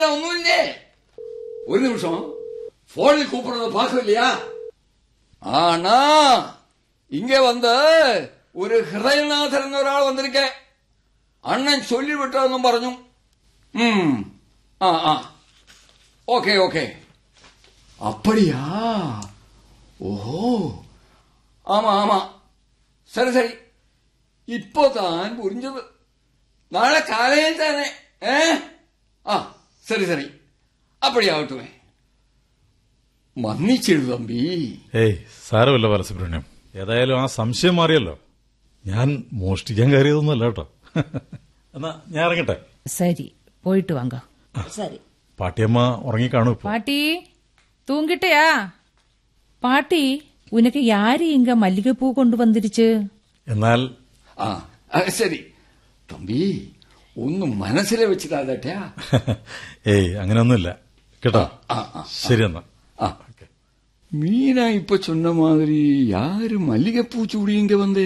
ஒண்ணுமில்லே ஒரு நிமிஷம் போனில் கூப்பிடுறத பார்க்கலையா ஆனா இங்க வந்த ഒരു ഹൃദയനാഥൻ എന്നൊരാൾ വന്നിരിക്കെ അണ്ണൻ ചൊല്ലിവിട്ടതെന്നും പറഞ്ഞു ഉം. ആ ആ ഓക്കെ ഓക്കെ அப்படியா ஓஹோ ஆமா ஆமா சரி சரி இப்போதான் புரிஞ்சது നാളെ കാലയിൽ തന്നെ ഏ ആ ശരി ശരി അപ്പടിയാവട്ടുമേ മന്നിച്ചിടു തമ്പി ഏയ് സാരമില്ല ബാലസുബ്രഹ്മണ്യം ഏതായാലും ആ സംശയം മാറിയല്ലോ ഞാൻ മോഷ്ടിക്കാൻ കയറിയതൊന്നുമല്ല കേട്ടോ എന്നാ ഞാൻ ഇറങ്ങട്ടെ சரி போயிட்டு வாங்க சரி പാട്ടിയമ്മ ഉറങ്ങിക്കാണു ഇപ്പൊ பாட்டி தூங்கிட்டயா பாட்டி உனக்கு யாரு இங்க மல்லிகைப்பூ கொண்டு வந்துருச்சு എന്നാൽ ആ ആ, ശരി തമ്പി ഒന്നും മനസ്സിലെ വെച്ചിട്ടാ ഏയ് അങ്ങനെയൊന്നുമില്ല കേട്ടോ ആ, ആ, ശരി എന്നാ ആ மீனா இப்ப சொன்ன மாதிரி யாரு மல்லிகைப்பூ சூடி இங்க வந்தே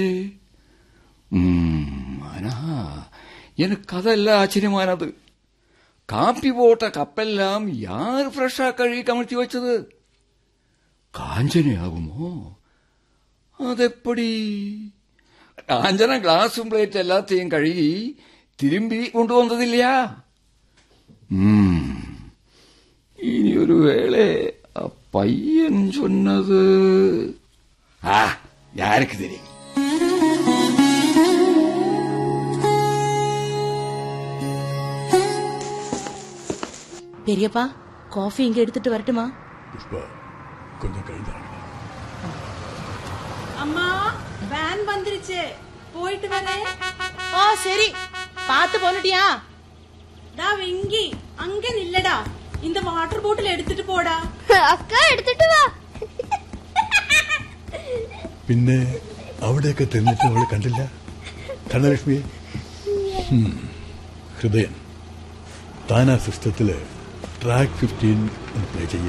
ம், ஆனா எனக்கு அதெல்லாம் ஆச்சரியமானது காப்பி போட்ட கப்பெல்லாம் யார் ஃப்ரெஷ்ஷா கழுவி கமிழ்த்தி வச்சது காஞ்சனை ஆகுமோ അതെപ്പടി കാഞ്ചന ഗ്ലാസും പ്ലേറ്റ് എല്ലാത്തെയും കഴുകി തിരുമ്പി കൊണ്ടുവന്നതില്ല ഉം. ഇനി ഒരു വേള ആ പയ്യൻ ചൊന്നത് ആ யாருக்கு தெரியும் பெரியப்பா காஃபி இங்க எடுத்துட்டு வரட்டுமா புஷ்பா கொஞ்சம் கழிதான் அம்மா வேன் வந்துருச்சு போயிட்டு வரேன் ஆ சரி பார்த்து போனுட்டியா டா வெங்கி அங்க நில்லடா இந்த வாட்டர் பாட்டில் எடுத்துட்டு போடா അക്ക എടുത്തിട്ട് വാ പിന്നെ അവിടെയൊക്കെ തിന്നിട്ട് അവൾ കണ്ടില്ല ധനലക്ഷ്മിയെ ഹും. ഹൃദയൻ താൻ ആ സിസ്റ്റത്തില് ട്രാക്ക് ഫിഫ്റ്റീൻ എന്ന് പ്ലേ ചെയ്യേ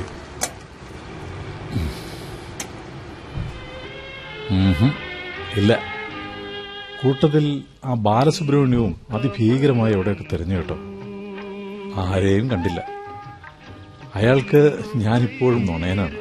ഉംഹും. ഇല്ല കൂട്ടത്തിൽ ആ ബാലസുബ്രഹ്മണ്യവും അതിഭീകരമായി എവിടെയൊക്കെ തിരഞ്ഞു കേട്ടോ ആരെയും കണ്ടില്ല അയാൾക്ക് ഞാനിപ്പോഴും നുണയനാണ്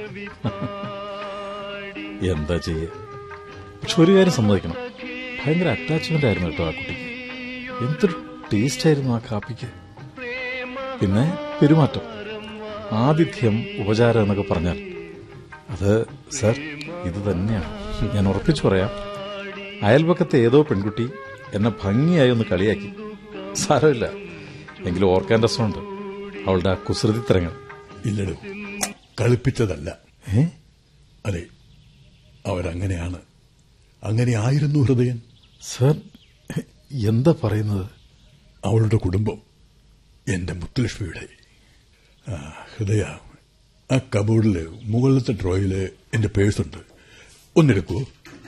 എന്താ ചെയ്യ പക്ഷെ ഒരു കാര്യം സമ്മതിക്കണം ഭയങ്കര അറ്റാച്ച്മെന്റ് ആയിരുന്നു കേട്ടോ ആ കുട്ടിക്ക് എന്തൊരു ടേസ്റ്റ് ആയിരുന്നു ആ കാപ്പിക്ക് പിന്നെ പെരുമാറ്റം ആതിഥ്യം ഉപചാരം എന്നൊക്കെ പറഞ്ഞാൽ അത് സർ ഇത് തന്നെയാണ് ഞാൻ ഉറപ്പിച്ചു പറയാം അയൽപക്കത്തെ ഏതോ പെൺകുട്ടി എന്നെ ഭംഗിയായി ഒന്ന് കളിയാക്കി സാരമില്ല എങ്കിലും ഓർക്കാൻ രസമുണ്ട് അവളുടെ ആ കുസൃതിത്തരങ്ങൾ ഇല്ലടോ കളിപ്പിച്ചതല്ല ഏ അതെ അവരങ്ങനെയാണ് അങ്ങനെ ആയിരുന്നു ഹൃദയൻ സർ എന്താ പറയുന്നത് അവളുടെ കുടുംബം എന്റെ മുത്തുലക്ഷ്മിയുടെ ആ, ഹൃദയ ആ കബോർഡില് മുകളിലത്തെ ഡ്രോയില് എന്റെ പേഴ്സുണ്ട് ഒന്നെടുക്കൂ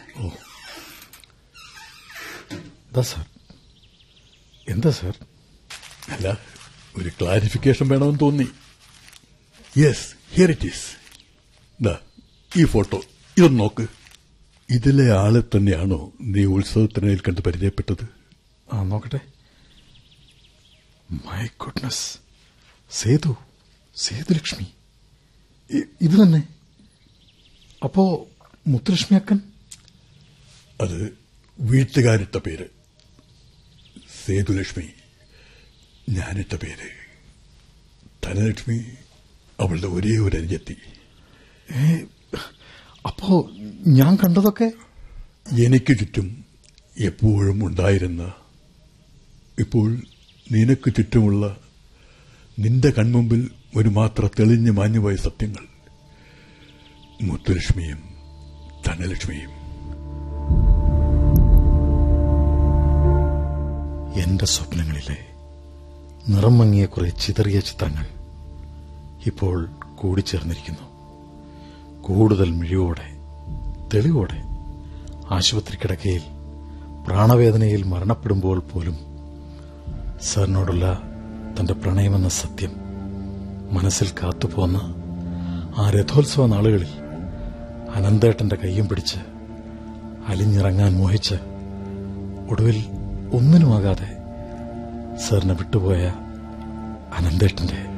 എന്താ സർ എന്താ സർ അല്ല ഒരു ക്ലാരിഫിക്കേഷൻ വേണമെന്ന് തോന്നി യെസ് ഹിയർ ഇറ്റ് ഈസ് ദാ ഈ ഫോട്ടോ ഇതൊന്ന് നോക്ക് ഇതിലെ ആളെ തന്നെയാണോ നീ ഉത്സവത്തിനിടയിൽ കണ്ട് പരിചയപ്പെട്ടത് ആ നോക്കട്ടെ മൈ ഗുഡ്നസ് സേതു സേതുലക്ഷ്മി ഇ- ഇത് തന്നെ അപ്പോ മുത്തുലക്ഷ്മി അക്കൻ അത് വീട്ടുകാരിട്ട പേര് സേതുലക്ഷ്മി ഞാനിട്ട പേര് ധനലക്ഷ്മി അവളുടെ ഒരേ ഒരു അനുജത്തി അപ്പോ ഞാൻ കണ്ടതൊക്കെ എനിക്ക് ചുറ്റും എപ്പോഴും ഉണ്ടായിരുന്ന ഇപ്പോൾ നിനക്ക് ചുറ്റുമുള്ള നിന്റെ കൺമുമ്പിൽ ഒരു മാത്ര തെളിഞ്ഞു മാഞ്ഞുപോയ സത്യങ്ങൾ മുത്തുലക്ഷ്മിയും ധനലക്ഷ്മിയും എന്റെ സ്വപ്നങ്ങളിലെ നിറം മങ്ങിയ കുറെ ചിതറിയ ചിത്രങ്ങൾ ഇപ്പോൾ കൂടിച്ചേർന്നിരിക്കുന്നു കൂടുതൽ മിഴിവോടെ തെളിവോടെ ആശുപത്രി കിടക്കയിൽ പ്രാണവേദനയിൽ മരണപ്പെടുമ്പോൾ പോലും സാറിനോടുള്ള തന്റെ പ്രണയമെന്ന സത്യം മനസ്സിൽ കാത്തുപോന്ന ആ രഥോത്സവ നാളുകളിൽ അനന്തേട്ടന്റെ കയ്യും പിടിച്ച് അലിഞ്ഞിറങ്ങാൻ മോഹിച്ച് ഒടുവിൽ ഒന്നിനുമാകാതെ സാറിനെ വിട്ടുപോയ അനന്തേട്ടന്റെ